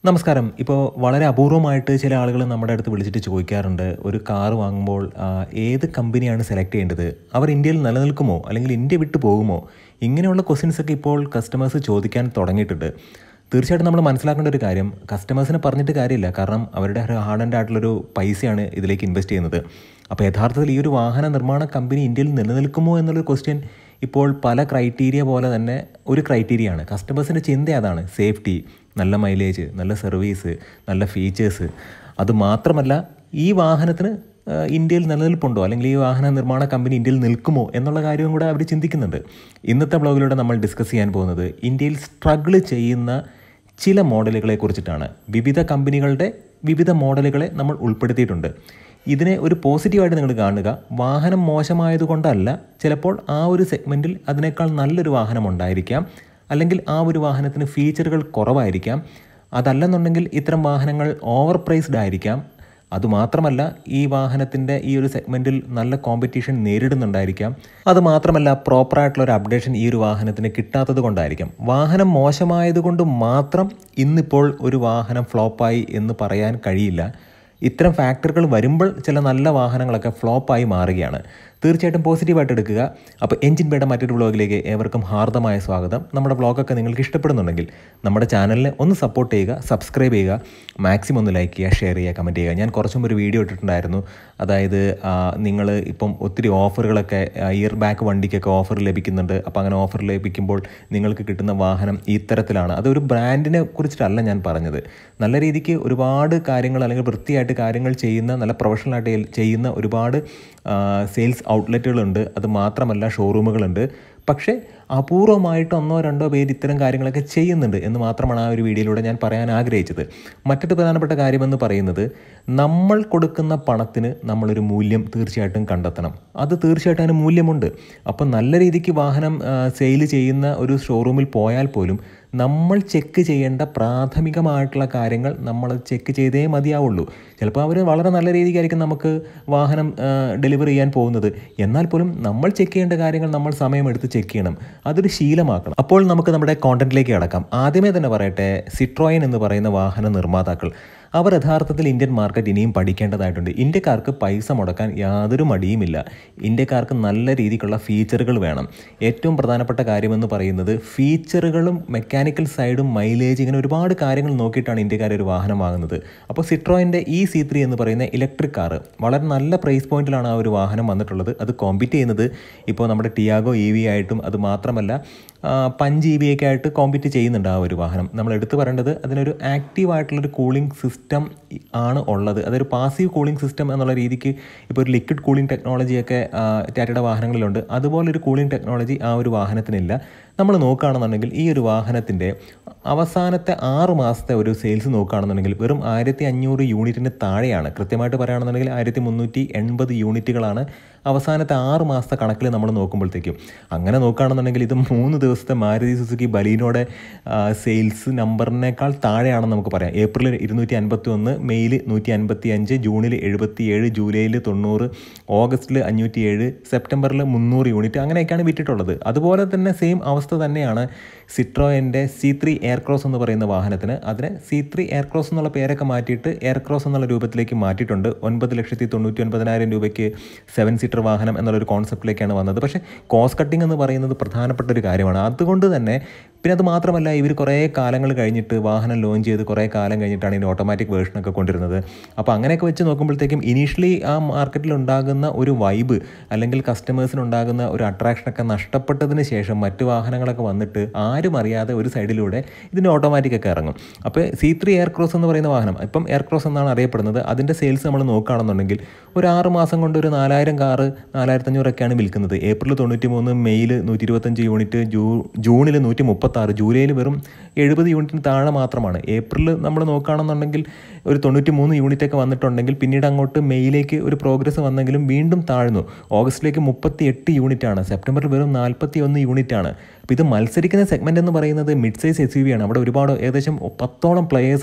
നമസ്കാരം ഇപ്പോൾ വളരെ അപൂർവമായിട്ട് ചില ആളുകൾ നമ്മുടെ അടുത്ത് വിളിച്ചിട്ട് ചോദിക്കാറുണ്ട് ഒരു കാർ വാങ്ങുമ്പോൾ ആ, ഏത് കമ്പനിയാണ് സെലക്ട് ചെയ്യേണ്ടത് അവർ ഇന്ത്യയിൽ നിലനിൽക്കുമോ അല്ലെങ്കിൽ ഇന്ത്യ വിട്ടു പോകുമോ ഇങ്ങനെയുള്ള ക്വസ്റ്റ്യൻസ് ഒക്കെ ഇപ്പോൾ കസ്റ്റമേഴ്സ് ചോദിക്കാൻ തുടങ്ങിയിട്ടുണ്ട് തീർച്ചയായിട്ടും നമ്മൾ മനസ്സിലാക്കേണ്ട ഒരു കാര്യം കസ്റ്റമേഴ്സിനെ പറഞ്ഞിട്ട് കാര്യമില്ല കാരണം അവരുടെ ഒരു ഹാർഡ് ആൻഡ് ആയിട്ടുള്ളൊരു പൈസയാണ് ഇതിലേക്ക് ഇൻവെസ്റ്റ് ചെയ്യുന്നത് അപ്പോൾ യഥാർത്ഥത്തിൽ ഈ ഒരു വാഹന നിർമ്മാണ കമ്പനി ഇന്ത്യയിൽ നിലനിൽക്കുമോ എന്നുള്ളൊരു ക്വസ്റ്റ്യൻ ഇപ്പോൾ പല ക്രൈറ്റീരിയ പോലെ തന്നെ ഒരു ക്രൈറ്റീരിയയാണ് കസ്റ്റമേഴ്സിൻ്റെ ചിന്ത അതാണ് സേഫ്റ്റി നല്ല മൈലേജ് നല്ല സർവീസ് നല്ല ഫീച്ചേഴ്സ് അത് മാത്രമല്ല ഈ വാഹനത്തിന് ആ, ഇന്ത്യയിൽ നിലനിൽപ്പുണ്ടോ അല്ലെങ്കിൽ ഈ വാഹന നിർമ്മാണ കമ്പനി ഇന്ത്യയിൽ നിൽക്കുമോ എന്നുള്ള കാര്യവും കൂടെ അവർ ചിന്തിക്കുന്നുണ്ട് ഇന്നത്തെ ബ്ലോഗിലൂടെ നമ്മൾ ഡിസ്കസ് ചെയ്യാൻ പോകുന്നത് ഇന്ത്യയിൽ സ്ട്രഗിൾ ചെയ്യുന്ന ചില മോഡലുകളെ കുറിച്ചിട്ടാണ് വിവിധ കമ്പനികളുടെ വിവിധ മോഡലുകളെ നമ്മൾ ഉൾപ്പെടുത്തിയിട്ടുണ്ട് ഇതിനെ ഒരു പോസിറ്റീവായിട്ട് നിങ്ങൾ കാണുക വാഹനം മോശമായതുകൊണ്ടല്ല ചിലപ്പോൾ ആ ഒരു സെഗ്മെൻറ്റിൽ അതിനേക്കാൾ നല്ലൊരു വാഹനം ഉണ്ടായിരിക്കാം അല്ലെങ്കിൽ ആ ഒരു വാഹനത്തിന് ഫീച്ചറുകൾ കുറവായിരിക്കാം അതല്ലെന്നുണ്ടെങ്കിൽ ഇത്തരം വാഹനങ്ങൾ ഓവർ പ്രൈസ്ഡ് ആയിരിക്കാം അതുമാത്രമല്ല ഈ വാഹനത്തിൻ്റെ ഈ ഒരു സെഗ്മെൻറ്റിൽ നല്ല കോമ്പറ്റീഷൻ നേരിടുന്നുണ്ടായിരിക്കാം അതുമാത്രമല്ല പ്രോപ്പറായിട്ടുള്ള ഒരു അപ്ഡേഷൻ ഈ ഒരു വാഹനത്തിന് കിട്ടാത്തത് കൊണ്ടായിരിക്കാം വാഹനം മോശമായതുകൊണ്ട് മാത്രം ഇന്നിപ്പോൾ ഒരു വാഹനം ഫ്ലോപ്പായി എന്ന് പറയാൻ കഴിയില്ല ഇത്തരം ഫാക്ടറുകൾ വരുമ്പോൾ ചില നല്ല വാഹനങ്ങളൊക്കെ ഫ്ലോപ്പായി മാറുകയാണ് തീർച്ചയായിട്ടും പോസിറ്റീവായിട്ട് എടുക്കുക അപ്പോൾ എഞ്ചിൻ ബേയുടെ മറ്റൊരു വ്ളോഗിലേക്ക് ഏവർക്കും ഹാർദമായ സ്വാഗതം നമ്മുടെ വ്ളോഗൊക്കെ നിങ്ങൾക്ക് ഇഷ്ടപ്പെടുന്നുണ്ടെങ്കിൽ നമ്മുടെ ചാനലിനെ ഒന്ന് സപ്പോർട്ട് ചെയ്യുക സബ്സ്ക്രൈബ് ചെയ്യുക മാക്സിമം ഒന്ന് ലൈക്ക് ചെയ്യുക ഷെയർ ചെയ്യുക കമൻറ്റ് ചെയ്യുക ഞാൻ കുറച്ചും ഒരു വീഡിയോ ഇട്ടിട്ടുണ്ടായിരുന്നു അതായത് നിങ്ങൾ ഇപ്പം ഒത്തിരി ഓഫറുകളൊക്കെ ഇയർ ബാക്ക് വണ്ടിക്കൊക്കെ ഓഫർ ലഭിക്കുന്നുണ്ട് അപ്പോൾ അങ്ങനെ ഓഫർ ലഭിക്കുമ്പോൾ നിങ്ങൾക്ക് കിട്ടുന്ന വാഹനം ഇത്തരത്തിലാണ് അതൊരു ബ്രാൻഡിനെ കുറിച്ചിട്ടല്ല ഞാൻ പറഞ്ഞത് നല്ല രീതിക്ക് ഒരുപാട് കാര്യങ്ങൾ അല്ലെങ്കിൽ വൃത്തിയായിട്ട് കാര്യങ്ങൾ ചെയ്യുന്ന നല്ല പ്രൊഫഷണലായിട്ട് ചെയ്യുന്ന ഒരുപാട് സെയിൽസ് ഔട്ട്ലെറ്റുകളുണ്ട് അത് മാത്രമല്ല ഷോറൂമുകളുണ്ട് പക്ഷേ അപൂർവമായിട്ട് ഒന്നോ രണ്ടോ പേര് ഇത്തരം കാര്യങ്ങളൊക്കെ ചെയ്യുന്നുണ്ട് എന്ന് മാത്രമാണ് ആ ഒരു വീഡിയോയിലൂടെ ഞാൻ പറയാൻ ആഗ്രഹിച്ചത് മറ്റൊരു പ്രധാനപ്പെട്ട കാര്യമെന്ന് പറയുന്നത് നമ്മൾ കൊടുക്കുന്ന പണത്തിന് നമ്മളൊരു മൂല്യം തീർച്ചയായിട്ടും കണ്ടെത്തണം അത് തീർച്ചയായിട്ടും അതിന് മൂല്യമുണ്ട് അപ്പം നല്ല രീതിക്ക് വാഹനം സെയിൽ ചെയ്യുന്ന ഒരു ഷോറൂമിൽ പോയാൽ പോലും നമ്മൾ ചെക്ക് ചെയ്യേണ്ട പ്രാഥമികമായിട്ടുള്ള കാര്യങ്ങൾ നമ്മൾ ചെക്ക് ചെയ്തേ മതിയാവുള്ളൂ ചിലപ്പോൾ അവർ വളരെ നല്ല രീതിക്കായിരിക്കും നമുക്ക് വാഹനം ഡെലിവറി ചെയ്യാൻ പോകുന്നത് എന്നാൽ പോലും നമ്മൾ ചെക്ക് ചെയ്യേണ്ട കാര്യങ്ങൾ നമ്മൾ സമയമെടുത്ത് ചെക്ക് ചെയ്യണം അതൊരു ശീലമാക്കണം അപ്പോൾ നമുക്ക് നമ്മുടെ കോണ്ടന്റിലേക്ക് കിടക്കാം ആദ്യമേ തന്നെ പറയട്ടെ സിട്രോയൻ എന്ന് പറയുന്ന വാഹന നിർമ്മാതാക്കൾ അവർ യഥാർത്ഥത്തിൽ ഇന്ത്യൻ മാർക്കറ്റ് ഇനിയും പഠിക്കേണ്ടതായിട്ടുണ്ട് ഇന്ത്യക്കാർക്ക് പൈസ മുടക്കാൻ യാതൊരു മടിയുമില്ല ഇന്ത്യക്കാർക്ക് നല്ല രീതിക്കുള്ള ഫീച്ചറുകൾ വേണം ഏറ്റവും പ്രധാനപ്പെട്ട കാര്യമെന്ന് പറയുന്നത് ഫീച്ചറുകളും മെക്കാനിക്കൽ സൈഡും മൈലേജ് ഇങ്ങനെ ഒരുപാട് കാര്യങ്ങൾ നോക്കിയിട്ടാണ് ഇന്ത്യക്കാർ ഒരു വാഹനം വാങ്ങുന്നത് അപ്പോൾ സിട്രോയിൻ്റെ ഇ സി ത്രീ എന്ന് പറയുന്ന ഇലക്ട്രിക് കാറ് വളരെ നല്ല പ്രൈസ് പോയിന്റിലാണ് ആ ഒരു വാഹനം വന്നിട്ടുള്ളത് അത് കോമ്പീറ്റ് ചെയ്യുന്നത് ഇപ്പോൾ നമ്മുടെ ടിയാഗോ ഇ വി ആയിട്ടും അത് മാത്രമല്ല ആ, പഞ്ച് ഇ വി ഒക്കെ ആയിട്ട് കോമ്പീറ്റ് ചെയ്യുന്നുണ്ട് ആ ഒരു വാഹനം നമ്മൾ എടുത്തു പറയേണ്ടത് അതിനൊരു ആക്റ്റീവ് ആയിട്ടുള്ളൊരു കൂളിംഗ് സിസ്റ്റം ആണ് ഉള്ളത് അതൊരു പാസീവ് കൂളിംഗ് സിസ്റ്റം എന്നുള്ള രീതിക്ക് ഇപ്പോൾ ഒരു ലിക്വിഡ് കൂളിംഗ് ടെക്നോളജിയൊക്കെ ആ, ടാറ്റയുടെ വാഹനങ്ങളിലുണ്ട് അതുപോലൊരു കൂളിംഗ് ടെക്നോളജി ആ ഒരു വാഹനത്തിനില്ല നമ്മൾ നോക്കുകയാണെന്നുണ്ടെങ്കിൽ ഈ ഒരു വാഹനത്തിൻ്റെ അവസാനത്തെ ആറ് മാസത്തെ ഒരു സെയിൽസ് നോക്കുകയാണെന്നുണ്ടെങ്കിൽ വെറും ആയിരത്തി അഞ്ഞൂറ് യൂണിറ്റിന് താഴെയാണ് കൃത്യമായിട്ട് പറയുകയാണെന്നുണ്ടെങ്കിൽ ആയിരത്തി മുന്നൂറ്റി എൺപത് യൂണിറ്റുകളാണ് അവസാനത്തെ ആറ് മാസത്തെ കണക്കിൽ നമ്മൾ നോക്കുമ്പോഴത്തേക്കും അങ്ങനെ നോക്കുകയാണെന്നുണ്ടെങ്കിൽ ഇത് മൂന്ന് ദിവസത്തെ മാരുതി സുസുക്കി ബലീനോടെ സെയിൽസ് നമ്പറിനേക്കാൾ താഴെയാണെന്ന് നമുക്ക് പറയാം ഏപ്രിൽ ഇരുന്നൂറ്റി അൻപത്തി ഒന്ന് മെയ്യിൽ നൂറ്റി അൻപത്തി അഞ്ച് ജൂണിൽ എഴുപത്തി ഏഴ് ജൂലൈയിൽ തൊണ്ണൂറ് ഓഗസ്റ്റിൽ അഞ്ഞൂറ്റി ഏഴ് സെപ്റ്റംബറിൽ മുന്നൂറ് യൂണിറ്റ് അങ്ങനെയൊക്കെയാണ് വിറ്റിട്ടുള്ളത് അതുപോലെ തന്നെ സെയിം അവസ്ഥ തന്നെയാണ് സിട്രോയൻ്റെ സി ത്രീ എയർക്രോസ് എന്ന് പറയുന്ന വാഹനത്തിന് അതിനെ സി ത്രീ എയർക്രോസ് എന്നുള്ള പേരൊക്കെ മാറ്റിയിട്ട് എയർക്രോസ് എന്നുള്ള രൂപത്തിലേക്ക് മാറ്റിയിട്ടുണ്ട് ഒൻപത് ലക്ഷത്തി തൊണ്ണൂറ്റി ഒൻപതിനായിരം രൂപയ്ക്ക് സെവൻ സീറ്റർ വാഹനം എന്നുള്ളൊരു കോൺസെപ്റ്റിലേക്കാണ് വന്നത് പക്ഷേ കോസ്റ്റ് കട്ടിംഗ് എന്ന് പറയുന്നത് പ്രധാനപ്പെട്ട ഒരു കാര്യമാണ് അതുകൊണ്ട് തന്നെ പിന്നെ അത് മാത്രമല്ല ഇവർ കുറേ കാലങ്ങൾ കഴിഞ്ഞിട്ട് വാഹനം ലോഞ്ച് ചെയ്ത് കുറേ കാലം കഴിഞ്ഞിട്ടാണ് ഇതിൻ്റെ ഓട്ടോമാറ്റിക് വേർഷനൊക്കെ കൊണ്ടുവരുന്നത് അപ്പോൾ അങ്ങനെയൊക്കെ വെച്ച് നോക്കുമ്പോഴത്തേക്കും ഇനീഷ്യലി ആ മാർക്കറ്റിൽ ഉണ്ടാകുന്ന ഒരു വൈബ് അല്ലെങ്കിൽ കസ്റ്റമേഴ്സിന് ഉണ്ടാകുന്ന ഒരു അട്രാക്ഷനൊക്കെ നഷ്ടപ്പെട്ടതിന് ശേഷം മറ്റ് വാഹനങ്ങളൊക്കെ വന്നിട്ട് ആരും അറിയാതെ ഒരു സൈഡിലൂടെ ഇതിൻ്റെ ഓട്ടോമാറ്റിക് ഒക്കെ ഇറങ്ങും അപ്പോൾ സി ത്രീ എയർ ക്രോസ് എന്ന് പറയുന്ന വാഹനം ഇപ്പം എയർ ക്രോസ് എന്നാണ് അറിയപ്പെടുന്നത് അതിൻ്റെ സെയിൽസ് നമ്മൾ നോക്കുകയാണെന്നുണ്ടെങ്കിൽ ഒരു ആറ് മാസം കൊണ്ട് ഒരു നാലായിരം കാറ് നാലായിരത്തഞ്ഞൂറൊക്കെയാണ് വിൽക്കുന്നത് ഏപ്രിൽ തൊണ്ണൂറ്റി മൂന്ന് മെയ്യിൽ നൂറ്റി ഇരുപത്തഞ്ച് യൂണിറ്റ് ജൂ ജൂണിൽ നൂറ്റി മുപ്പത്താറ് ജൂലൈയിൽ വെറും എഴുപത് യൂണിറ്റിന് താഴെ മാത്രമാണ് ഏപ്രിൽ നമ്മൾ നോക്കുകയാണെന്നുണ്ടെങ്കിൽ ഒരു തൊണ്ണൂറ്റി മൂന്ന് യൂണിറ്റ് ഒക്കെ വന്നിട്ടുണ്ടെങ്കിൽ പിന്നീട് അങ്ങോട്ട് മെയ്യിലേക്ക് ഒരു പ്രോഗ്രസ് വന്നെങ്കിലും വീണ്ടും താഴ്ന്നു ഓഗസ്റ്റിലേക്ക് മുപ്പത്തി എട്ട് യൂണിറ്റ് ആണ് സെപ്റ്റംബറിൽ വെറും നാൽപ്പത്തി ഒന്ന് യൂണിറ്റ് ആണ് അപ്പോൾ ഇത് മത്സരിക്കുന്ന സെഗ്മെന്റ് എന്ന് പറയുന്നത് mid size S U V ആണ് അവിടെ ഒരുപാട് ഏകദേശം പത്തോളം പ്ലെയേഴ്സ് അവിടെയുണ്ട്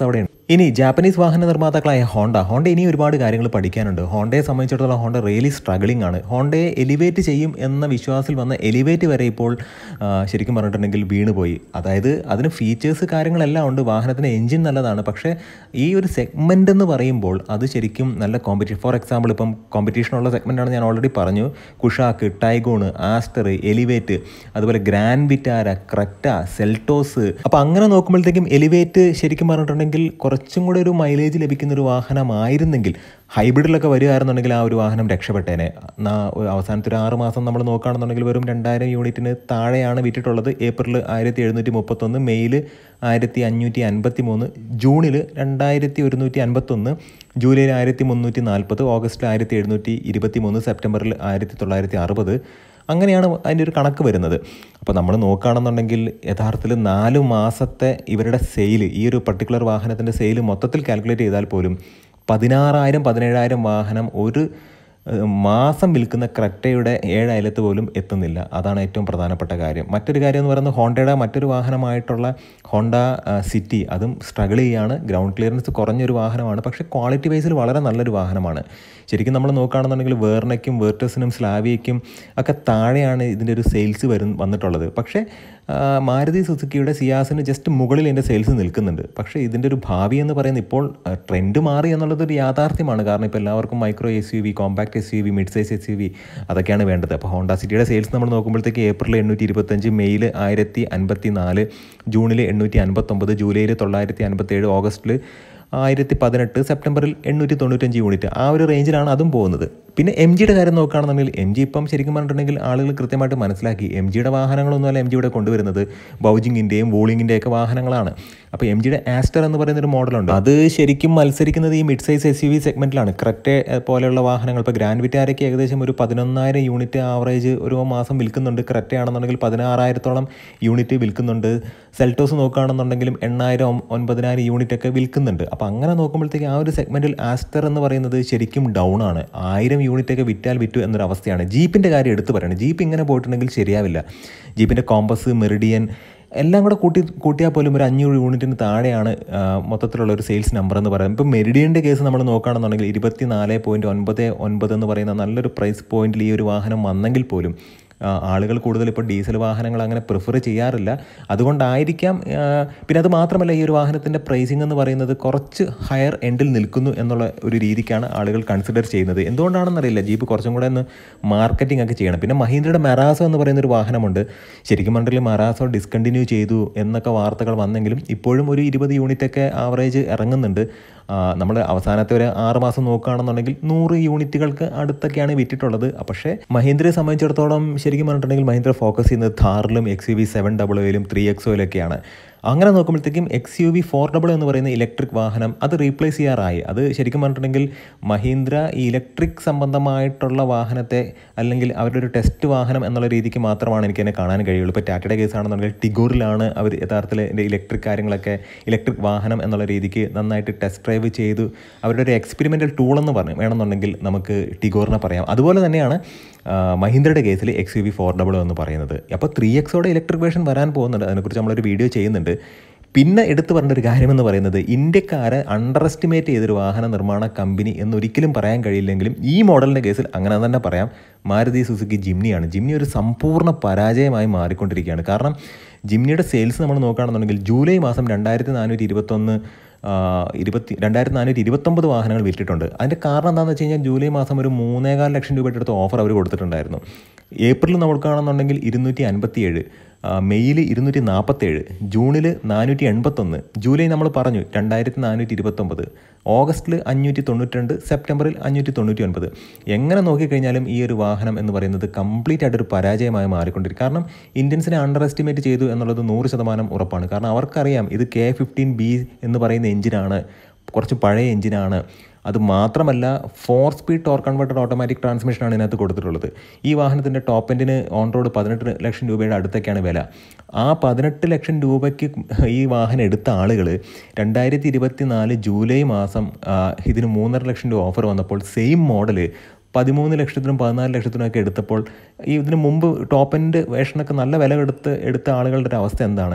ഇനി ജാപ്പനീസ് വാഹന നിർമ്മാതാക്കളായ ഹോണ്ട ഹോണ്ട ഇനി ഒരുപാട് കാര്യങ്ങൾ പഠിക്കാനുണ്ട് ഹോണ്ടയെ സംബന്ധിച്ചിടത്തോളം ഹോണ്ട റിയലി സ്ട്രഗിളിംഗ് ആണ് ഹോണ്ടയെ എലിവേറ്റ് ചെയ്യും എന്ന വിശ്വാസത്തിൽ വന്ന എലിവേറ്റ് വരെ ഇപ്പോൾ ആ, ശരിക്കും പറഞ്ഞിട്ടുണ്ടെങ്കിൽ വീണുപോയി അതായത് അതിന് ഫീച്ചേഴ്സ് കാര്യങ്ങളെല്ലാം ഉണ്ട് വാഹനത്തിന് എൻജിൻ നല്ലതാണ് പക്ഷേ ഈ ഒരു സെഗ്മെൻ്റ് എന്ന് പറയുമ്പോൾ അത് ശരിക്കും നല്ല കോമ്പറ്റീഷൻ ഫോർ എക്സാമ്പിൾ ഇപ്പം കോമ്പറ്റീഷനുള്ള സെഗ്മെൻ്റാണ് ഞാൻ ഓൾറെഡി പറഞ്ഞു കുഷാക്ക് ടൈഗോണ് ആസ്റ്റർ എലിവേറ്റ് അതുപോലെ ഗ്രാൻഡ് വിറ്റാര ക്രെറ്റ സെൽട്ടോസ് അപ്പോൾ അങ്ങനെ നോക്കുമ്പോഴത്തേക്കും എലിവേറ്റ് ശരിക്കും പറഞ്ഞിട്ടുണ്ടെങ്കിൽ കുറച്ചും കൂടെ ഒരു മൈലേജ് ലഭിക്കുന്ന ഒരു വാഹനമായിരുന്നെങ്കിൽ ഹൈബ്രിഡിലൊക്കെ വരികയായിരുന്നുണ്ടെങ്കിൽ ആ ഒരു വാഹനം രക്ഷപ്പെട്ടേനെ നാ- ഒരു അവസാനത്തെ ഒരു ആറ് മാസം നമ്മൾ നോക്കുകയാണെന്നുണ്ടെങ്കിൽ വെറും രണ്ടായിരം യൂണിറ്റിന് താഴെയാണ് വിറ്റിട്ടുള്ളത് ഏപ്രിൽ ആയിരത്തി എഴുന്നൂറ്റി മുപ്പത്തൊന്ന് മെയ്യിൽ ആയിരത്തി അഞ്ഞൂറ്റി അൻപത്തി മൂന്ന് ജൂണിൽ രണ്ടായിരത്തി ഒരുന്നൂറ്റി അൻപത്തൊന്ന് ജൂലൈയിൽ ആയിരത്തി മുന്നൂറ്റി നാൽപ്പത് ഓഗസ്റ്റിൽ ആയിരത്തി എഴുന്നൂറ്റി ഇരുപത്തി മൂന്ന് സെപ്റ്റംബറിൽ ആയിരത്തി തൊള്ളായിരത്തി അറുപത് അങ്ങനെയാണ് അതിൻ്റെ ഒരു കണക്ക് വരുന്നത് അപ്പോൾ നമ്മൾ നോക്കുകയാണെന്നുണ്ടെങ്കിൽ യഥാർത്ഥത്തിൽ നാല് മാസത്തെ ഇവരുടെ സെയിൽ ഈ ഒരു പർട്ടിക്കുലർ വാഹനത്തിൻ്റെ സെയിൽ മൊത്തത്തിൽ കാൽക്കുലേറ്റ് ചെയ്താൽ പോലും പതിനാറായിരം പതിനേഴായിരം വാഹനം ഒരു ഏഹ്, മാസം വിൽക്കുന്ന ക്രെറ്റയുടെ ഏഴ് അയലത്ത് പോലും എത്തുന്നില്ല അതാണ് ഏറ്റവും പ്രധാനപ്പെട്ട കാര്യം മറ്റൊരു കാര്യം എന്ന് പറയുന്നത് ഹോണ്ടയുടെ മറ്റൊരു വാഹനമായിട്ടുള്ള ഹോണ്ട ആ, സിറ്റി അതും സ്ട്രഗിൾ ചെയ്യാണ് ഗ്രൗണ്ട് ക്ലിയറൻസ് കുറഞ്ഞൊരു വാഹനമാണ് പക്ഷേ ക്വാളിറ്റി വൈസിൽ വളരെ നല്ലൊരു വാഹനമാണ് ശരിക്കും നമ്മൾ നോക്കുകയാണെന്നുണ്ടെങ്കിൽ വേർണയ്ക്കും വേർട്ടസിനും സ്ലാവിയയ്ക്കും ഒക്കെ താഴെയാണ് ഇതിൻ്റെ ഒരു സെയിൽസ് വരും വന്നിട്ടുള്ളത് പക്ഷേ ആ, മാരുതി സുസുക്കിയുടെ സിയാസിന് ജസ്റ്റ് മുകളിൽ എൻ്റെ സെയിൽസ് നിൽക്കുന്നുണ്ട് പക്ഷേ ഇതിൻ്റെ ഒരു ഭാവി എന്ന് പറയുന്നത് ഇപ്പോൾ ട്രെൻഡ് മാറി എന്നുള്ളത് ഒരു യാഥാർത്ഥ്യമാണ് കാരണം ഇപ്പോൾ എല്ലാവർക്കും micro S U V compact S U V mid size S U V അതൊക്കെയാണ് വേണ്ടത് അപ്പോൾ ഹോണ്ട സിറ്റിയുടെ സെയിൽസ് നമ്മൾ നോക്കുമ്പോഴത്തേക്ക് ഏപ്രിൽ എണ്ണൂറ്റി ഇരുപത്തഞ്ച് മെയ്യിൽ ആയിരത്തി അൻപത്തി നാല് ജൂണിൽ എണ്ണൂറ്റി അൻപത്തൊമ്പത് ജൂലൈയിൽ തൊള്ളായിരത്തി അൻപത്തേഴ് ഓഗസ്റ്റിൽ ആയിരത്തി പതിനെട്ട് സെപ്റ്റംബറിൽ എണ്ണൂറ്റി തൊണ്ണൂറ്റഞ്ച് യൂണിറ്റ് ആ ഒരു റേഞ്ചിലാണ് അതും പോകുന്നത് പിന്നെ എം ജിയുടെ കാര്യം നോക്കുകയാണെന്നുണ്ടെങ്കിൽ എം ജി ഇപ്പം ശരിക്കും പറഞ്ഞിട്ടുണ്ടെങ്കിൽ ആളുകൾ കൃത്യമായിട്ട് മനസ്സിലാക്കി എം ജിയുടെ വാഹനങ്ങളൊന്നുമല്ല എം ജി ഇവിടെ കൊണ്ടുവരുന്നത് ബൗജിങ്ങിൻ്റെയും വോളിങ്ങിൻ്റെ ഒക്കെ വാഹനങ്ങളാണ് അപ്പോൾ എം ജിയുടെ ആസ്റ്റർ എന്ന് പറയുന്ന ഒരു മോഡലുണ്ട് അത് ശരിക്കും മത്സരിക്കുന്നത് ഈ mid size S U V സെഗ്മെൻറ്റിലാണ് ക്രെറ്റെ പോലെയുള്ള വാഹനങ്ങൾ ഇപ്പോൾ ഗ്രാൻഡ് വിറ്റാരയ്ക്ക് ഏകദേശം ഒരു പതിനൊന്നായിരം യൂണിറ്റ് ആവറേജ് ഒരു മാസം വിൽക്കുന്നുണ്ട് ക്രെറ്റ ആണെന്നുണ്ടെങ്കിൽ പതിനാറായിരത്തോളം യൂണിറ്റ് വിൽക്കുന്നുണ്ട് സെൽറ്റോസ് നോക്കുകയാണെന്നുണ്ടെങ്കിലും എണ്ണായിരം ഒം- ഒൻപതിനായിരം യൂണിറ്റ് ഒക്കെ വിൽക്കുന്നുണ്ട് അപ്പോൾ അങ്ങനെ നോക്കുമ്പോഴത്തേക്ക് ആ ഒരു സെഗ്മെൻറ്റിൽ ആസ്റ്റർ എന്ന് പറയുന്നത് ശരിക്കും ഡൗൺ ആണ് ആയിരം യൂണിറ്റ് ഒക്കെ വിറ്റാൽ വിറ്റു എന്നൊരു അവസ്ഥയാണ് ജീപ്പിൻ്റെ കാര്യം എടുത്തു പറയണം ജീപ്പ് ഇങ്ങനെ പോയിട്ടുണ്ടെങ്കിൽ ശരിയാവില്ല ജീപ്പിൻ്റെ കോമ്പസ് മെറിഡിയൻ എല്ലാം കൂടെ കൂട്ടി കൂട്ടിയാൽ പോലും ഒരു അഞ്ഞൂറ് യൂണിറ്റിന് താഴെയാണ് ആ, മൊത്തത്തിലുള്ള ഒരു സെയിൽസ് നമ്പർ എന്ന് പറയുന്നത് ഇപ്പോൾ മെറിഡിയൻ്റെ കേസ് നമ്മൾ നോക്കുകയാണെന്നുണ്ടെങ്കിൽ ഇരുപത്തി നാല് പോയിൻറ്റ് ഒൻപത് ഒൻപത് എന്ന് പറയുന്ന നല്ലൊരു പ്രൈസ് പോയിന്റിൽ ഈ ഒരു വാഹനം വന്നെങ്കിൽ പോലും ആ, ആളുകൾ കൂടുതൽ ഇപ്പോൾ ഡീസൽ വാഹനങ്ങൾ അങ്ങനെ പ്രിഫർ ചെയ്യാറില്ല അതുകൊണ്ടായിരിക്കാം ആ, പിന്നെ അത് മാത്രമല്ല ഈ ഒരു വാഹനത്തിൻ്റെ പ്രൈസിംഗ് എന്ന് പറയുന്നത് കുറച്ച് ഹയർ എൻഡിൽ നിൽക്കുന്നു എന്നുള്ള ഒരു രീതിക്കാണ് ആളുകൾ കൺസിഡർ ചെയ്യുന്നത് എന്തുകൊണ്ടാണെന്നറിയില്ല ജീപ്പ് കുറച്ചും കൂടെ ഒന്ന് മാർക്കറ്റിംഗ് ഒക്കെ ചെയ്യണം പിന്നെ മഹീന്ദ്രയുടെ മെറാസോ എന്ന് പറയുന്ന ഒരു വാഹനമുണ്ട് ശരിക്കും പറഞ്ഞിട്ടുണ്ടെങ്കിൽ മെറാസോ ഡിസ്കണ്ടിന്യൂ ചെയ്തു എന്നൊക്കെ വാർത്തകൾ വന്നെങ്കിലും ഇപ്പോഴും ഒരു ഇരുപത് യൂണിറ്റ് ഒക്കെ ആവറേജ് ഇറങ്ങുന്നുണ്ട് നമ്മൾ അവസാനത്തെ ഒരു ആറ് മാസം നോക്കുകയാണെന്നുണ്ടെങ്കിൽ നൂറ് യൂണിറ്റുകൾക്ക് അടുത്തൊക്കെയാണ് വിറ്റിട്ടുള്ളത് പക്ഷേ മഹീന്ദ്രയെ സംബന്ധിച്ചിടത്തോളം ശരിക്കും പറഞ്ഞിട്ടുണ്ടെങ്കിൽ മഹീന്ദ്ര ഫോക്കസ് ചെയ്യുന്നത് ഥാറിലും X U V seven double ഒയിലും ത്രീ എക്സോയിലൊക്കെയാണ് അങ്ങനെ നോക്കുമ്പോഴത്തേക്കും X U V four double എന്ന് പറയുന്ന ഇലക്ട്രിക് വാഹനം അത് റീപ്ലേസ് ചെയ്യാറായി അത് ശരിക്കും പറഞ്ഞിട്ടുണ്ടെങ്കിൽ മഹീന്ദ്ര ഈ ഇലക്ട്രിക് സംബന്ധമായിട്ടുള്ള വാഹനത്തെ അല്ലെങ്കിൽ അവരുടെ ഒരു ടെസ്റ്റ് വാഹനം എന്നുള്ള രീതിക്ക് മാത്രമാണ് എനിക്ക് എന്നെ കാണാൻ കഴിയുള്ളൂ ഇപ്പോൾ ടാറ്റയുടെ കേസ് ആണെന്നുണ്ടെങ്കിൽ ടിഗോറിലാണ് അവർ യഥാർത്ഥത്തിൽ എൻ്റെ ഇലക്ട്രിക് കാര്യങ്ങളൊക്കെ ഇലക്ട്രിക് വാഹനം എന്നുള്ള രീതിക്ക് നന്നായിട്ട് ടെസ്റ്റ് ഡ്രൈവ് ചെയ്തു അവരുടെ ഒരു എക്സ്പെരിമെൻ്റൽ ടൂൾ എന്ന് പറഞ്ഞു വേണമെന്നുണ്ടെങ്കിൽ നമുക്ക് ടിഗോറിനെ പറയാം അതുപോലെ തന്നെയാണ് ആ, മഹീന്ദ്രയുടെ കേസിൽ X U V four double എന്ന് പറയുന്നത് അപ്പോൾ ത്രീ എക്സോടെ ഇലക്ട്രിക് വേർഷൻ വരാൻ പോകുന്നുണ്ട് അതിനെക്കുറിച്ച് നമ്മളൊരു വീഡിയോ ചെയ്യുന്നുണ്ട് പിന്നെ എടുത്തു പറഞ്ഞ ഒരു കാര്യമെന്ന് പറയുന്നത് ഇന്ത്യക്കാരെ അണ്ടർ എസ്റ്റിമേറ്റ് ചെയ്തൊരു വാഹന നിർമ്മാണ കമ്പനി എന്നൊരിക്കലും പറയാൻ കഴിയില്ലെങ്കിലും ഈ മോഡലിൻ്റെ കേസിൽ അങ്ങനെ തന്നെ പറയാം മാരുതി സുസുക്കി ജിംനിയാണ് ജിംനി ഒരു സമ്പൂർണ്ണ പരാജയമായി മാറിക്കൊണ്ടിരിക്കുകയാണ് കാരണം ജിംനിയുടെ സെയിൽസ് നമ്മൾ നോക്കുകയാണെന്നുണ്ടെങ്കിൽ ജൂലൈ മാസം രണ്ടായിരത്തി നാനൂറ്റി ഇരുപത്തൊന്ന് ഇരുപത്തി രണ്ടായിരത്തി നാനൂറ്റി ഇരുപത്തൊമ്പത് വാഹനങ്ങൾ വിറ്റിട്ടുണ്ട് അതിൻ്റെ കാരണം എന്താണെന്ന് വെച്ച് കഴിഞ്ഞാൽ ജൂലൈ മാസം ഒരു മൂന്നേകാൽ ലക്ഷം രൂപയുടെ അടുത്ത് ഓഫർ അവർ കൊടുത്തിട്ടുണ്ടായിരുന്നു ഏപ്രിൽ നോക്കുകയാണെന്നുണ്ടെങ്കിൽ ഇരുന്നൂറ്റി അൻപത്തിയേഴ് മെയ്യിൽ ഇരുന്നൂറ്റി നാൽപ്പത്തേഴ് ജൂണിൽ നാനൂറ്റി എൺപത്തൊന്ന് ജൂലൈ നമ്മൾ പറഞ്ഞു രണ്ടായിരത്തി നാനൂറ്റി ഇരുപത്തൊമ്പത് ഓഗസ്റ്റിൽ അഞ്ഞൂറ്റി തൊണ്ണൂറ്റിരണ്ട് സെപ്റ്റംബറിൽ അഞ്ഞൂറ്റി തൊണ്ണൂറ്റി ഒൻപത് എങ്ങനെ നോക്കിക്കഴിഞ്ഞാലും ഈ ഒരു വാഹനം എന്ന് പറയുന്നത് കംപ്ലീറ്റ് ആയിട്ടൊരു പരാജയമായി മാറിക്കൊണ്ടിരിക്കും കാരണം ഇന്ത്യൻസിനെ അണ്ടർ എസ്റ്റിമേറ്റ് ചെയ്തു എന്നുള്ളത് നൂറ് ശതമാനം ഉറപ്പാണ് കാരണം അവർക്കറിയാം ഇത് കെ ഫിഫ്റ്റീൻ ബി എന്ന് പറയുന്ന എഞ്ചിനാണ് കുറച്ച് പഴയ എഞ്ചിനാണ് അത് മാത്രമല്ല four speed torque converted automatic ട്രാൻസ്മിഷനാണ് ഇതിനകത്ത് കൊടുത്തിട്ടുള്ളത് ഈ വാഹനത്തിൻ്റെ ടോപ്പ് എൻഡിന് ഓൺ റോഡ് പതിനെട്ട് ലക്ഷം രൂപയുടെ അടുത്തൊക്കെയാണ് വില ആ പതിനെട്ട് ലക്ഷം രൂപയ്ക്ക് ഈ വാഹനം എടുത്ത ആളുകൾ രണ്ടായിരത്തി ഇരുപത്തി നാല് ജൂലൈ മാസം ആ, ഇതിന് മൂന്നര ലക്ഷം രൂപ ഓഫർ വന്നപ്പോൾ സെയിം മോഡല് പതിമൂന്ന് ലക്ഷത്തിനും പതിനാല് ലക്ഷത്തിനും ഒക്കെ എടുത്തപ്പോൾ ഈ ഇതിന് മുമ്പ് ടോപ്പ് എൻഡ് വേഷനൊക്കെ നല്ല വില എടുത്ത് എടുത്ത ആളുകളുടെ ഒരു അവസ്ഥ എന്താണ്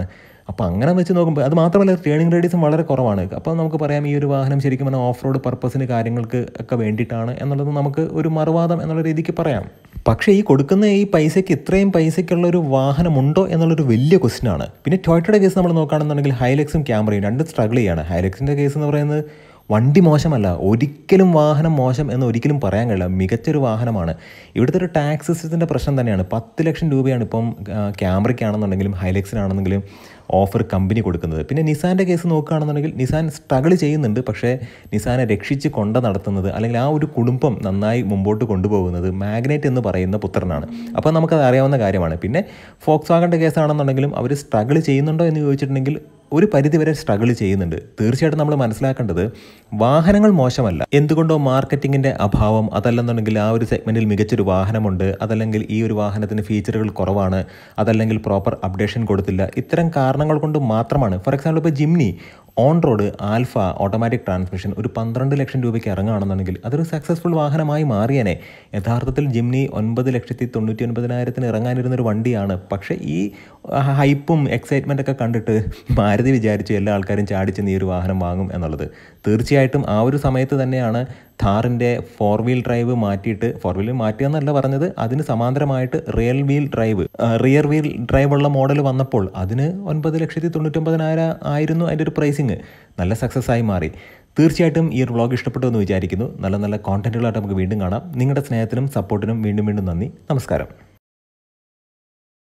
അപ്പോൾ അങ്ങനെ വെച്ച് നോക്കുമ്പോൾ അത് മാത്രമല്ല ടേണിംഗ് റേഡിയസും വളരെ കുറവാണ് അപ്പോൾ നമുക്ക് പറയാം ഈ ഒരു വാഹനം ശരിക്കും പറഞ്ഞാൽ ഓഫ് റോഡ് പർപ്പസിന് കാര്യങ്ങൾക്ക് ഒക്കെ വേണ്ടിയിട്ടാണ് എന്നുള്ളത് നമുക്ക് ഒരു മറുവാദം എന്നുള്ള രീതിക്ക് പറയാം പക്ഷേ ഈ കൊടുക്കുന്ന ഈ പൈസയ്ക്ക് ഇത്രയും പൈസയ്ക്കുള്ള ഒരു വാഹനമുണ്ടോ എന്നുള്ളൊരു വലിയ ക്വസ്റ്റ്യൻ ആണ് പിന്നെ ടൊയറ്റയുടെ കേസ് നമ്മൾ നോക്കുകയാണെന്നുണ്ടെങ്കിൽ ഹൈലക്സും ക്യാമറയും രണ്ടും സ്ട്രഗിൾ ചെയ്യാണ് ഹൈലക്സിൻ്റെ കേസ് എന്ന് പറയുന്നത് വണ്ടി മോശമല്ല ഒരിക്കലും വാഹനം മോശം എന്ന് ഒരിക്കലും പറയാൻ കഴിയില്ല മികച്ചൊരു വാഹനമാണ് ഇവിടുത്തെ ഒരു ടാക്സ് സിസ്റ്റത്തിൻ്റെ പ്രശ്നം തന്നെയാണ് പത്ത് ലക്ഷം രൂപയാണ് ഇപ്പം ആ, ക്യാമറയ്ക്കാണെന്നുണ്ടെങ്കിലും ഹൈലക്സിനാണെന്നെങ്കിലും ഓഫർ കമ്പനി കൊടുക്കുന്നത് പിന്നെ നിസാൻ്റെ കേസ് നോക്കുകയാണെന്നുണ്ടെങ്കിൽ നിസാൻ സ്ട്രഗിൾ ചെയ്യുന്നുണ്ട് പക്ഷേ നിസാനെ രക്ഷിച്ച് കൊണ്ട നടത്തുന്നത് അല്ലെങ്കിൽ ആ ഒരു കുടുംബം നന്നായി മുമ്പോട്ട് കൊണ്ടുപോകുന്നത് മാഗ്നേറ്റ് എന്ന് പറയുന്ന പുത്രനാണ് അപ്പോൾ നമുക്കത് അറിയാവുന്ന കാര്യമാണ് പിന്നെ ഫോക്സ് വാഗൻ്റെ കേസാണെന്നുണ്ടെങ്കിലും അവർ സ്ട്രഗിൾ ചെയ്യുന്നുണ്ടോ എന്ന് ചോദിച്ചിട്ടുണ്ടെങ്കിൽ ഒരു പരിധിവരെ സ്ട്രഗിൾ ചെയ്യുന്നുണ്ട് തീർച്ചയായിട്ടും നമ്മൾ മനസ്സിലാക്കേണ്ടത് വാഹനങ്ങൾ മോശമല്ല എന്തുകൊണ്ടോ മാർക്കറ്റിങ്ങിൻ്റെ അഭാവം അതല്ലെന്നുണ്ടെങ്കിൽ ആ ഒരു സെഗ്മെൻറ്റിൽ മികച്ചൊരു വാഹനമുണ്ട് അതല്ലെങ്കിൽ ഈ ഒരു വാഹനത്തിന് ഫീച്ചറുകൾ കുറവാണ് അതല്ലെങ്കിൽ പ്രോപ്പർ അപ്ഡേഷൻ കൊടുത്തില്ല ഇത്തരം കാരണങ്ങൾ കൊണ്ട് മാത്രമാണ് ഫോർ എക്സാമ്പിൾ ഇപ്പോൾ Jimny on road Alpha automatic transmission ഒരു പന്ത്രണ്ട് ലക്ഷം രൂപയ്ക്ക് ഇറങ്ങുകയാണെന്നുണ്ടെങ്കിൽ അതൊരു സക്സസ്ഫുൾ വാഹനമായി മാറിയേനെ യഥാർത്ഥത്തിൽ ജിംനി ഒൻപത് ലക്ഷത്തി തൊണ്ണൂറ്റി ഒൻപതിനായിരത്തിന് ഇറങ്ങാനിരുന്നൊരു വണ്ടിയാണ് പക്ഷേ ഈ ഹൈപ്പും എക്സൈറ്റ്മെൻ്റ് ഒക്കെ കണ്ടിട്ട് മാരുതി വിചാരിച്ചു എല്ലാ ആൾക്കാരും ചാടിച്ച് നീ ഒരു വാഹനം വാങ്ങും എന്നുള്ളത് തീർച്ചയായിട്ടും ആ ഒരു സമയത്ത് തന്നെയാണ് ഥാറിൻ്റെ ഫോർ വീൽ ഡ്രൈവ് മാറ്റിയിട്ട് ഫോർ വീൽ മാറ്റിയെന്നല്ല പറഞ്ഞത് അതിന് സമാന്തരമായിട്ട് real wheel drive rear wheel drive ഉള്ള മോഡൽ വന്നപ്പോൾ അതിന് ഒൻപത് ലക്ഷത്തി തൊണ്ണൂറ്റൊമ്പതിനായിരം ആയിരുന്നു അതിൻ്റെ ഒരു പ്രൈസിങ് നല്ല സക്സസ് ആയി മാറി തീർച്ചയായിട്ടും ഈ ഒരു വ്ളോഗ് ഇഷ്ടപ്പെട്ടു എന്ന് വിചാരിക്കുന്നു നല്ല നല്ല കോണ്ടന്റുകളായിട്ട് നമുക്ക് വീണ്ടും കാണാം നിങ്ങളുടെ സ്നേഹത്തിനും സപ്പോർട്ടിനും വീണ്ടും വീണ്ടും നന്ദി നമസ്കാരം